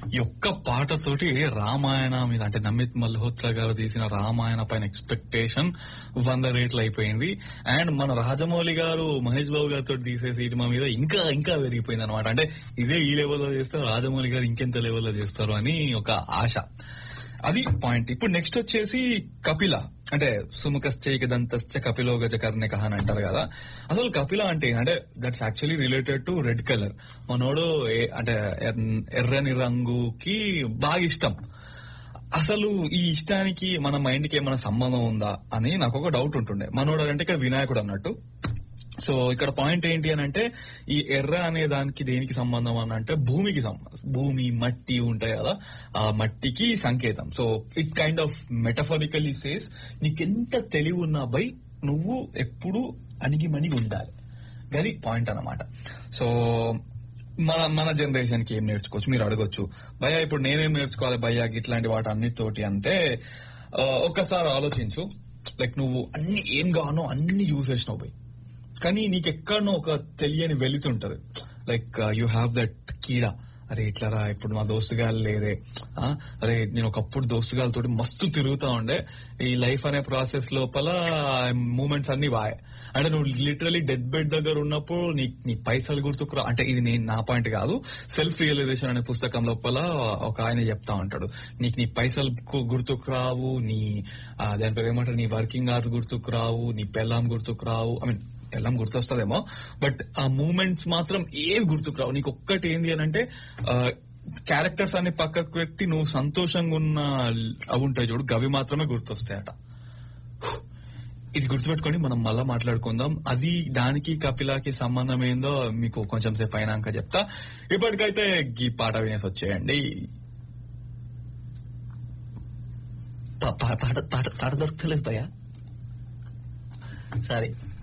ఈ ఒక్క పాటతోటి రామాయణ మీద అంటే నమిత్ మల్హోత్రా గారు తీసిన రామాయణ పైన ఎక్స్పెక్టేషన్ వంద రేట్లు అయిపోయింది అండ్ మన రాజమౌళి గారు మహేష్ బాబు గారితో తీసే సినిమా మీద ఇంకా ఇంకా పెరిగిపోయింది అనమాట అంటే ఇదే ఈ లెవెల్లో చేస్తారు రాజమౌళి గారు ఇంకెంత లెవెల్లో చేస్తారు అని ఒక ఆశ అది పాయింట్ ఇప్పుడు నెక్స్ట్ వచ్చేసి కపిల అంటే సుముఖశ్చైక దంతశ్చ కపిలో గజకర్ణిక అని అంటారు కదా అసలు కపిల అంటే అంటే that's actually related to red colour మనోడు ఏ- అంటే ఎర్ర- ఎర్రని రంగుకి బాగా ఇష్టం అసలు ఈ ఇష్టానికి మన మైండ్ కి ఏమైనా సంబంధం ఉందా అని నాకు ఒక డౌట్ ఉంటుండే మనోడు అంటే ఇక్కడ వినాయకుడు అన్నట్టు సో ఇక్కడ పాయింట్ ఏంటి అని అంటే ఈ ఎర్ర అనే దానికి దేనికి సంబంధం అని అంటే భూమికి సంబంధం భూమి మట్టి ఉంటాయి కదా ఆ మట్టికి సంకేతం so it kind of metaphorically says నీకెంత తెలివి ఉన్నా బై నువ్వు ఎప్పుడు అణిగి మణిగి ఉండాలి గది పాయింట్ అన్నమాట సో మన మన జనరేషన్ కి ఏం నేర్చుకోవచ్చు మీరు అడగొచ్చు భయ్యా ఇప్పుడు నేనేం నేర్చుకోవాలి భయ్యా ఇట్లాంటి వాటి అన్నిటితోటి అంటే ఆ, ఒక్కసారి ఆలోచించు లైక్ నువ్వు అన్ని ఏం కానో అన్ని చూసేసినావు భయ్ కానీ నీకు ఎక్కడనో ఒక తెలియని వెళుతుంటది లైక్ యూ హ్యావ్ దట్ కీడా అరే ఇట్లరా ఇప్పుడు మా దోస్తుగాలు లేరే ఆ, అరే నేను ఒకప్పుడు దోస్తుగాలతో మస్తు తిరుగుతా ఉండే ఈ లైఫ్ అనే ప్రాసెస్ లోపల మూమెంట్స్ అన్ని వాయ్ అంటే నువ్వు లిటరలీ డెత్ బెడ్ దగ్గర ఉన్నప్పుడు నీ నీ పైసలు గుర్తుకురా అంటే ఇది నేను నా పాయింట్ కాదు సెల్ఫ్ రియలైజేషన్ అనే పుస్తకం లోపల ఒక ఆయన చెప్తా ఉంటాడు నీకు నీ పైసలు గు- గుర్తుకు రావు నీ ఆ, దాని పేరు ఏమంటారు నీ వర్కింగ్ అవర్స్ గుర్తుకు రావు నీ పెళ్ళాం గుర్తుకు రావు ఐ మీన్ ఎల్లం గుర్తొస్తుందేమో బట్ ఆ మూమెంట్స్ మాత్రం ఏవి గుర్తుకు రావు నీకు ఒక్కటి ఏంది అని అంటే క్యారెక్టర్స్ అన్ని పక్కకు పెట్టి నువ్వు సంతోషంగా ఉన్న అవి ఉంటాయి చూడు గవి మాత్రమే గుర్తొస్తాయట ఇది గుర్తుపెట్టుకొని మనం మళ్ళా మాట్లాడుకుందాం అది దానికి కపిలాకి సంబంధం ఏందో మీకు కొంచెం సేపు అయినాక చెప్తా ఇప్పటికైతే ఈ పాట వినేసి వచ్చేయండి పా- పా- పాట పాట పాట దొరకలేదు భయ్యా సారీ